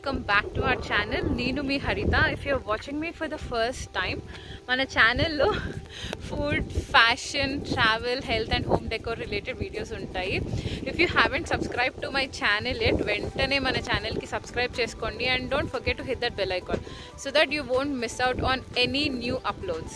welcome back to our channel నేను మీ Haritha if you're watching me for the first time మన ఛానల్లో food fashion travel health and home decor related videos ఉంటాయి if you haven't subscribe to my channel at వెంటనే మన ఛానల్కి subscribe చేసుకోండి and don't forget to hit that bell icon so that you won't miss out on any new uploads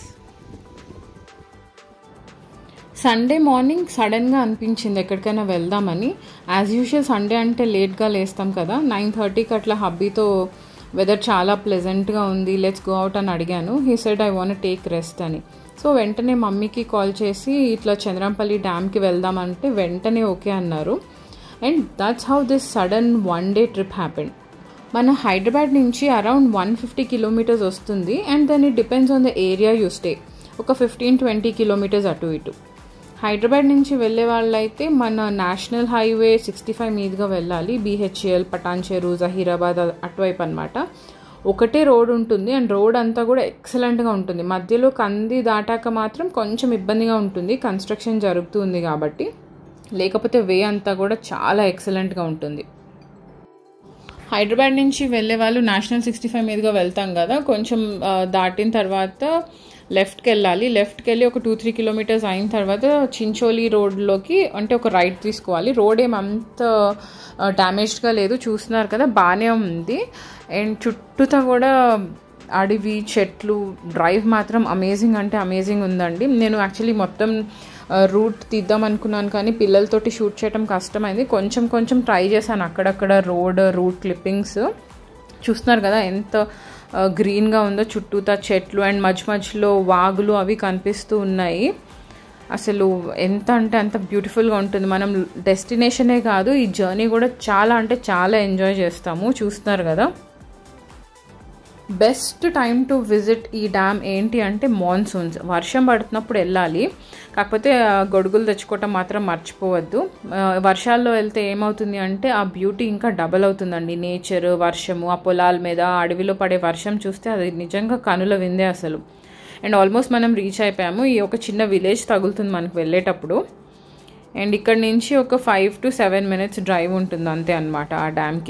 Sunday morning సడన్గా అనిపించింది ఎక్కడికైనా వెళ్దామని as usual Sunday అంటే లేట్గా లేస్తాం కదా నైన్ థర్టీకి అట్లా హబ్బీతో వెదర్ చాలా ప్లెజెంట్గా ఉంది లెట్స్ గో అవుట్ అని అడిగాను he said I want take rest అని సో వెంటనే మమ్మీకి కాల్ చేసి ఇట్లా చంద్రంపల్లి డ్యామ్కి వెళ్దామంటే వెంటనే ఓకే అన్నారు and that's how this sudden one day trip happened మన హైదరాబాద్ నుంచి అరౌండ్ వన్ ఫిఫ్టీ కిలోమీటర్స్ వస్తుంది and then it depends on the area you stay ఒక ఫిఫ్టీన్ ట్వంటీ కిలోమీటర్స్ అటు ఇటు హైదరాబాద్ నుంచి వెళ్ళే వాళ్ళైతే మన నేషనల్ హైవే సిక్స్టీ ఫైవ్ మీదుగా వెళ్ళాలి బీహెచ్ఎల్ పటాన్చెరు జహీరాబాద్ అటువైపు అనమాట ఒకటే రోడ్ ఉంటుంది అండ్ రోడ్ అంతా కూడా ఎక్సలెంట్గా ఉంటుంది మధ్యలో కంది దాటాక మాత్రం కొంచెం ఇబ్బందిగా ఉంటుంది కన్స్ట్రక్షన్ జరుగుతుంది కాబట్టి లేకపోతే వే అంతా కూడా చాలా ఎక్సలెంట్గా ఉంటుంది హైదరాబాద్ నుంచి వెళ్ళే వాళ్ళు నేషనల్ సిక్స్టీ ఫైవ్ మీదుగా వెళ్తాం కదా కొంచెం దాటిన తర్వాత లెఫ్ట్కి వెళ్ళాలి లెఫ్ట్కి వెళ్ళి ఒక టూ త్రీ కిలోమీటర్స్ అయిన తర్వాత చించోలి రోడ్లోకి అంటే ఒక రైట్ తీసుకోవాలి రోడ్ ఏమంత డ్యామేజ్డ్గా లేదు చూస్తున్నారు కదా బాగానే ఉంది అండ్ చుట్టూతా కూడా అడవి చెట్లు డ్రైవ్ మాత్రం అమేజింగ్ అంటే అమేజింగ్ ఉందండి నేను యాక్చువల్లీ మొత్తం రూట్ తీద్దాం అనుకున్నాను కానీ పిల్లలతోటి షూట్ చేయడం కష్టమైంది కొంచెం కొంచెం ట్రై చేశాను అక్కడక్కడ రోడ్ రూట్ క్లిప్పింగ్స్ చూస్తున్నారు కదా ఎంత గ్రీన్గా ఉందో చుట్టూతా చెట్లు అండ్ మధ్య మధ్యలో వాగులు అవి కనిపిస్తూ ఉన్నాయి అసలు ఎంత అంటే అంత బ్యూటిఫుల్గా ఉంటుంది మనం డెస్టినేషనే కాదు ఈ జర్నీ కూడా చాలా అంటే చాలా ఎంజాయ్ చేస్తాము చూస్తున్నారు కదా బెస్ట్ టైం టు విజిట్ ఈ డ్యామ్ ఏంటి అంటే మాన్సూన్స్ వర్షం పడుతున్నప్పుడు వెళ్ళాలి కాకపోతే గొడుగులు తెచ్చుకోవటం మాత్రం మర్చిపోవద్దు వర్షాల్లో వెళ్తే ఏమవుతుంది అంటే ఆ బ్యూటీ ఇంకా డబల్ అవుతుందండి నేచర్ వర్షము ఆ పొలాల మీద అడవిలో పడే వర్షం చూస్తే అది నిజంగా కనుల విందే అసలు అండ్ ఆల్మోస్ట్ మనం రీచ్ అయిపోయాము ఈ ఒక చిన్న విలేజ్ తగులుతుంది మనకు వెళ్ళేటప్పుడు అండ్ ఇక్కడ నుంచి ఒక five to seven minutes drive ఉంటుంది అంతే అనమాట ఆ డ్యామ్కి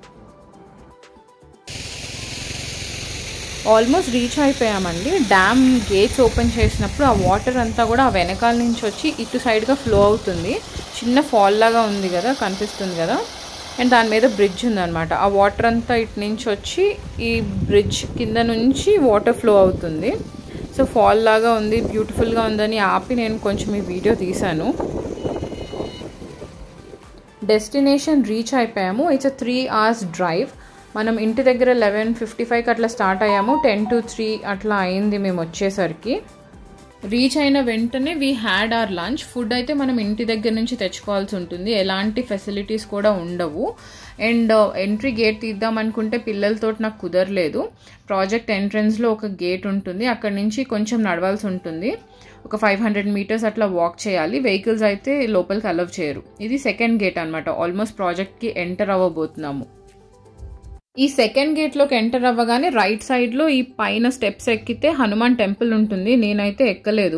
ఆల్మోస్ట్ రీచ్ అయిపోయామండి డ్యామ్ గేట్స్ ఓపెన్ చేసినప్పుడు ఆ వాటర్ అంతా కూడా ఆ వెనకాల నుంచి వచ్చి ఇటు సైడ్గా ఫ్లో అవుతుంది చిన్న ఫాల్ లాగా ఉంది కదా కనిపిస్తుంది కదా అండ్ దాని మీద బ్రిడ్జ్ ఉందన్నమాట ఆ వాటర్ అంతా ఇటు నుంచి వచ్చి ఈ బ్రిడ్జ్ కింద నుంచి వాటర్ ఫ్లో అవుతుంది సో ఫాల్ లాగా ఉంది బ్యూటిఫుల్గా ఉందని ఆపి నేను కొంచెం ఈ వీడియో తీశాను డెస్టినేషన్ రీచ్ అయిపోయాము it's a three hours drive మనం ఇంటి దగ్గర లెవెన్ ఫిఫ్టీ ఫైవ్కి అట్లా స్టార్ట్ అయ్యాము టెన్ టు త్రీ అట్లా అయింది మేము వచ్చేసరికి రీచ్ అయిన వెంటనే we had our lunch food అయితే మనం ఇంటి దగ్గర నుంచి తెచ్చుకోవాల్సి ఉంటుంది ఎలాంటి ఫెసిలిటీస్ కూడా ఉండవు అండ్ ఎంట్రీ గేట్ తీద్దాం అనుకుంటే పిల్లలతో నాకు కుదరలేదు ప్రాజెక్ట్ ఎంట్రన్స్లో ఒక గేట్ ఉంటుంది అక్కడ నుంచి కొంచెం నడవాల్సి ఉంటుంది ఒక ఫైవ్ హండ్రెడ్ మీటర్స్ అట్లా వాక్ చేయాలి వెహికల్స్ అయితే లోపలికి అలవ్ చేయరు ఇది సెకండ్ గేట్ అనమాట ఆల్మోస్ట్ ప్రాజెక్ట్కి ఎంటర్ అవ్వబోతున్నాము ఈ సెకండ్ గేట్లోకి ఎంటర్ అవ్వగానే రైట్ సైడ్లో ఈ పైన స్టెప్స్ ఎక్కితే హనుమాన్ టెంపుల్ ఉంటుంది నేనైతే ఎక్కలేదు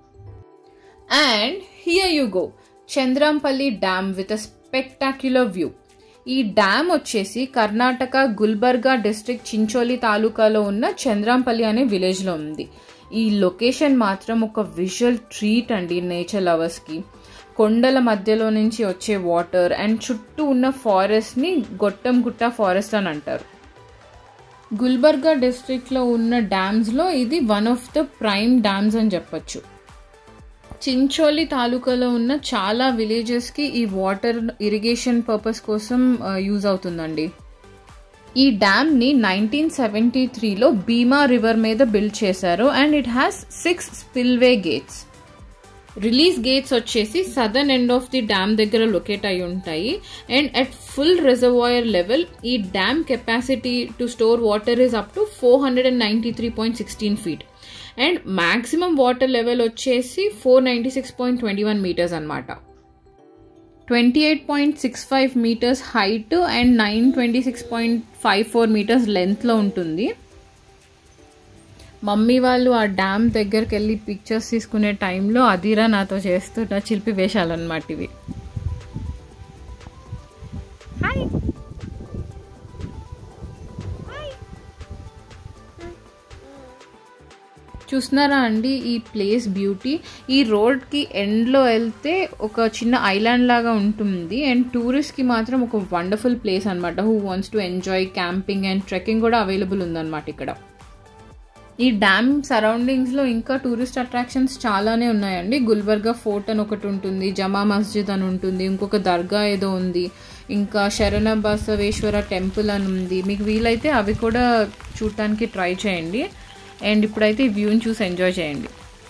and here you go Chandrampalli dam with a spectacular view ఈ డ్యామ్ వచ్చేసి కర్ణాటక గుల్బర్గా డిస్ట్రిక్ట్ చించోలి తాలూకాలో ఉన్న చంద్రంపల్లి అనే విలేజ్లో ఉంది ఈ లొకేషన్ మాత్రం ఒక విజువల్ ట్రీట్ అండి నేచర్ లవర్స్కి కొండల మధ్యలో నుంచి వచ్చే వాటర్ అండ్ చుట్టూ ఉన్న ఫారెస్ట్ని గొట్టం గుట్ట ఫారెస్ట్ అని అంటారు గుల్బర్గా డిస్ట్రిక్ట్లో ఉన్న డ్యామ్స్లో ఇది one of the prime dams అని చెప్పొచ్చు చించోలి తాలూకాలో ఉన్న చాలా విలేజెస్కి ఈ వాటర్ ఇరిగేషన్ పర్పస్ కోసం యూజ్ అవుతుందండి ఈ డ్యామ్ని నైన్టీన్ సెవెంటీ త్రీలో భీమా రివర్ మీద బిల్డ్ చేశారు and it has six spillway gates release gates వచ్చేసి southern end of the dam దగ్గర లొకేట్ అయి ఉంటాయి and at full reservoir level ఈ dam capacity to store water is up to four hundred and ninety three point sixteen feet and maximum water level వచ్చేసి four ninety six point twenty one meters అనమాట twenty eight point six five meters height and nine twenty six point five four meters లెంత్లో ఉంటుంది mummy వాళ్ళు ఆ dam దగ్గరికి వెళ్ళి pictures తీసుకునే టైంలో అదిరా నాతో చేస్తున్న చిలిపి వేషాలన్నమాట ఇవి హాయ్ చూస్తున్నారా అండి ఈ ప్లేస్ బ్యూటీ ఈ రోడ్కి ఎండ్లో వెళ్తే ఒక చిన్న ఐలాండ్ లాగా ఉంటుంది అండ్ టూరిస్ట్కి మాత్రం ఒక వండర్ఫుల్ ప్లేస్ అనమాట who wants to enjoy camping and trekking కూడా అవైలబుల్ ఉందన్నమాట ఇక్కడ ఈ డ్యామ్ సరౌండింగ్స్లో ఇంకా టూరిస్ట్ అట్రాక్షన్స్ చాలానే ఉన్నాయండి గుల్బర్గా ఫోర్ట్ అని ఒకటి ఉంటుంది జమా మస్జిద్ అని ఉంటుంది ఇంకొక దర్గా ఏదో ఉంది ఇంకా శరణ బసవేశ్వర టెంపుల్ అని ఉంది మీకు వీలైతే అవి కూడా చూడటానికి ట్రై చేయండి అండ్ ఇప్పుడైతే ఈ వ్యూని చూసి ఎంజాయ్ చేయండి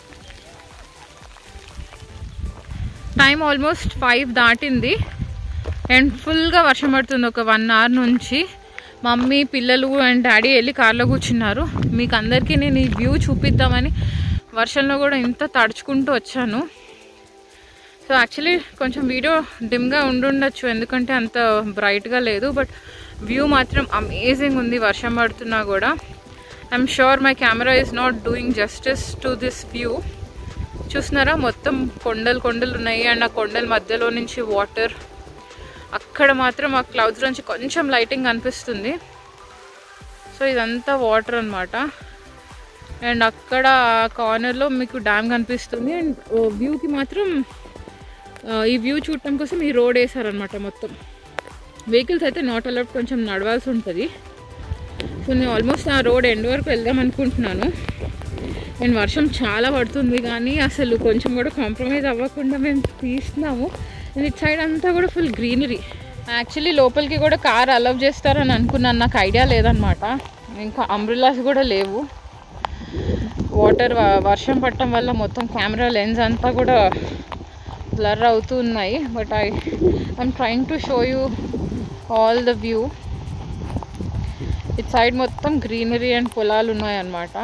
టైం ఆల్మోస్ట్ ఫైవ్ దాటింది అండ్ ఫుల్గా వర్షం పడుతుంది ఒక వన్ అవర్ నుంచి మమ్మీ పిల్లలు అండ్ డాడీ వెళ్ళి కార్లో కూర్చున్నారు మీకు అందరికీ నేను ఈ వ్యూ చూపిద్దామని వర్షంలో కూడా ఇంత తడుచుకుంటూ వచ్చాను సో యాక్చువల్లీ కొంచెం వీడియో డిమ్గా ఉండుండొచ్చు ఎందుకంటే అంత బ్రైట్గా లేదు బట్ వ్యూ మాత్రం అమేజింగ్ ఉంది వర్షం పడుతున్నా కూడా I'm sure my camera is not doing justice to this view చూస్తున్నారా మొత్తం కొండలు కొండలు ఉన్నాయి అండ్ ఆ కొండల మధ్యలో నుంచి వాటర్ అక్కడ మాత్రం ఆ క్లౌడ్స్ నుంచి కొంచెం లైటింగ్ కనిపిస్తుంది సో ఇదంతా వాటర్ అనమాట అండ్ అక్కడ కార్నర్లో మీకు డ్యామ్ కనిపిస్తుంది అండ్ వ్యూకి మాత్రం ఆ, ఈ వ్యూ చూడటం కోసం ఈ రోడ్ వేసారనమాట మొత్తం వెహికల్స్ అయితే నాట్ అలౌడ్ కొంచెం నడవాల్సి ఉంటుంది సో నేను ఆల్మోస్ట్ ఆ రోడ్ ఎండ్ వరకు వెళ్దాం అనుకుంటున్నాను అండ్ వర్షం చాలా పడుతుంది కానీ అసలు కొంచెం కూడా కాంప్రమైజ్ అవ్వకుండా మేము తీస్తున్నాము అండ్ ఇటు సైడ్ అంతా కూడా ఫుల్ గ్రీనరీ యాక్చువల్లీ లోపలికి కూడా కార్ అలౌ చేస్తారని అనుకున్నాను నాకు ఐడియా లేదనమాట ఇంకా అంబ్రిలాస్ కూడా లేవు వాటర్ వర్షం పడటం వల్ల మొత్తం కెమెరా లెన్స్ అంతా కూడా బ్లర్ అవుతూ ఉన్నాయి but I I'm trying to show you all the view ఇటు సైడ్ మొత్తం గ్రీనరీ అండ్ పొలాలు ఉన్నాయన్నమాట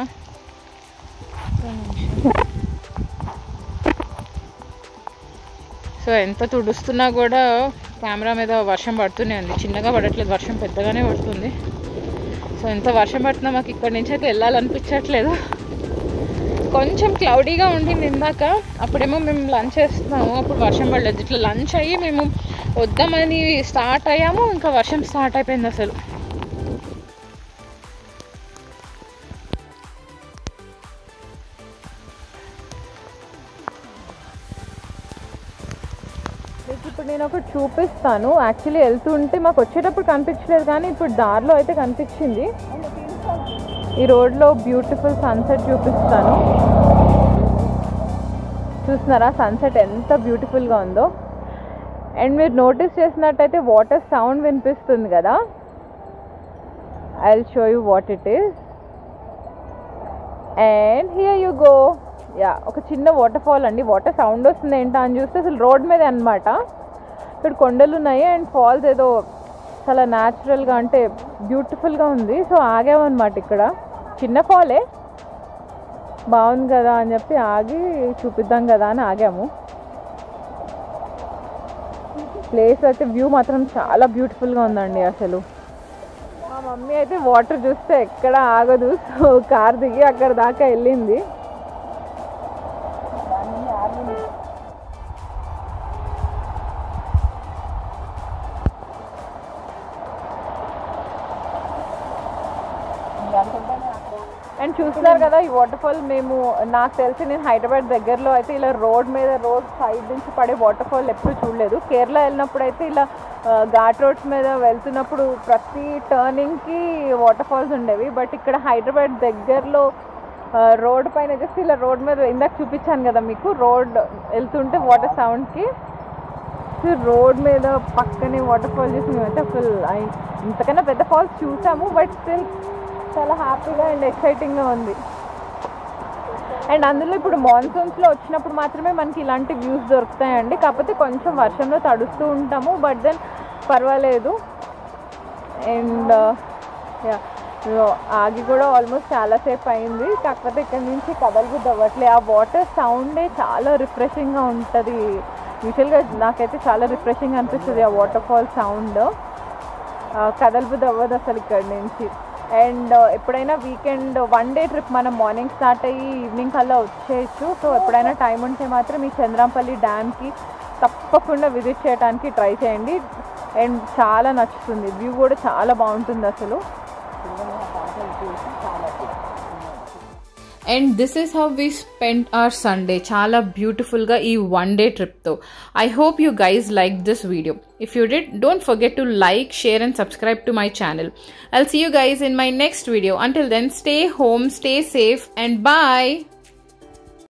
సో ఎంత తుడుస్తున్నా కూడా కెమెరా మీద వర్షం పడుతూనే ఉంది చిన్నగా పడట్లేదు వర్షం పెద్దగానే పడుతుంది సో ఎంత వర్షం పడుతున్నా మాకు ఇక్కడి నుంచి అయితే వెళ్ళాలనిపించట్లేదు కొంచెం క్లౌడీగా ఉండింది ఇందాక అప్పుడేమో మేము లంచ్ చేస్తున్నాము అప్పుడు వర్షం పడలేదు ఇట్లా లంచ్ అయ్యి మేము వద్దామని స్టార్ట్ అయ్యాము ఇంకా వర్షం స్టార్ట్ అయిపోయింది అసలు మీకు ఇప్పుడు నేను ఒకటి చూపిస్తాను యాక్చువల్లీ వెళ్తుంటే మాకు వచ్చేటప్పుడు కనిపించలేదు కానీ ఇప్పుడు దారిలో అయితే కనిపించింది ఈ రోడ్లో బ్యూటిఫుల్ సన్సెట్ చూపిస్తాను చూస్తున్నారా సన్సెట్ ఎంత బ్యూటిఫుల్గా ఉందో అండ్ మీరు నోటీస్ చేసినట్టయితే వాటర్ సౌండ్ వినిపిస్తుంది కదా I will show you what it is and here you go yeah ఒక చిన్న వాటర్ ఫాల్ అండి వాటర్ సౌండ్ వస్తుంది ఏంటా అని చూస్తే అసలు రోడ్ మీద అనమాట ఇక్కడ కొండలు ఉన్నాయి అండ్ ఫాల్స్ ఏదో చాలా న్యాచురల్గా అంటే బ్యూటిఫుల్గా ఉంది సో ఆగామన్నమాట ఇక్కడ చిన్న ఫాలే బాగుంది కదా అని చెప్పి ఆగి చూపిద్దాం కదా అని ఆగాము ప్లేస్ అయితే వ్యూ మాత్రం చాలా బ్యూటిఫుల్గా ఉందండి అసలు మా మమ్మీ అయితే వాటర్ చూస్తే ఎక్కడ ఆగదు సో కార్ దిగి అక్కడ దాకా వెళ్ళింది అండ్ చూస్తున్నారు కదా ఈ వాటర్ ఫాల్ మేము నాకు తెలిసి నేను హైదరాబాద్ దగ్గరలో అయితే ఇలా రోడ్ మీద రోడ్ సైడ్ నుంచి పడే వాటర్ ఫాల్ ఎప్పుడు చూడలేదు కేరళ వెళ్ళినప్పుడు అయితే ఇలా ఆ, ఘాట్ రోడ్స్ మీద వెళ్తున్నప్పుడు ప్రతి టర్నింగ్కి వాటర్ ఫాల్స్ ఉండేవి బట్ ఇక్కడ హైదరాబాద్ దగ్గరలో రోడ్ పైన జస్ట్ ఇలా రోడ్ మీద ఇందాక చూపించాను కదా మీకు రోడ్ వెళ్తుంటే వాటర్ సౌండ్కి రోడ్ మీద పక్కనే వాటర్ ఫాల్ చూసి మేమైతే ఫుల్ ఇంతకన్నా పెద్ద ఫాల్స్ చూసాము బట్ స్టిల్ చాలా హ్యాపీగా అండ్ ఎక్సైటింగ్గా ఉంది అండ్ అందులో ఇప్పుడు మాన్సూన్స్లో వచ్చినప్పుడు మాత్రమే మనకి ఇలాంటి వ్యూస్ దొరుకుతాయండి కాకపోతే కొంచెం వర్షంలో తడుస్తూ ఉంటాము బట్ దెన్ పర్వాలేదు అండ్ యా ఆగి కూడా ఆల్మోస్ట్ చాలాసేపు అయింది కాకపోతే ఇక్కడ నుంచి కదలబుద్ది అవ్వట్లే ఆ వాటర్ సౌండే చాలా రిఫ్రెషింగ్గా ఉంటుంది యూజువల్గా నాకైతే చాలా రిఫ్రెషింగ్ అనిపిస్తుంది ఆ వాటర్ ఫాల్ సౌండ్ కదలబుద్ది అవ్వదు అసలు ఇక్కడ నుంచి అండ్ ఎప్పుడైనా వీకెండ్ వన్ డే ట్రిప్ మనం మార్నింగ్ స్టార్ట్ అయ్యి ఈవినింగ్ కల్లా వచ్చేయచ్చు సో ఎప్పుడైనా టైం ఉంటే మాత్రం ఈ చంద్రాంపల్లి డ్యామ్కి తప్పకుండా విజిట్ చేయడానికి ట్రై చేయండి అండ్ చాలా నచ్చుతుంది వ్యూ కూడా చాలా బాగుంటుంది అసలు and this is how we spend our Sunday చాలా బ్యూటిఫుల్గా ఈ వన్ డే ట్రిప్తో I hope you guys like this video if you did don't forget to like share and subscribe to my channel I'll see you guys in my next video until then stay home stay safe and bye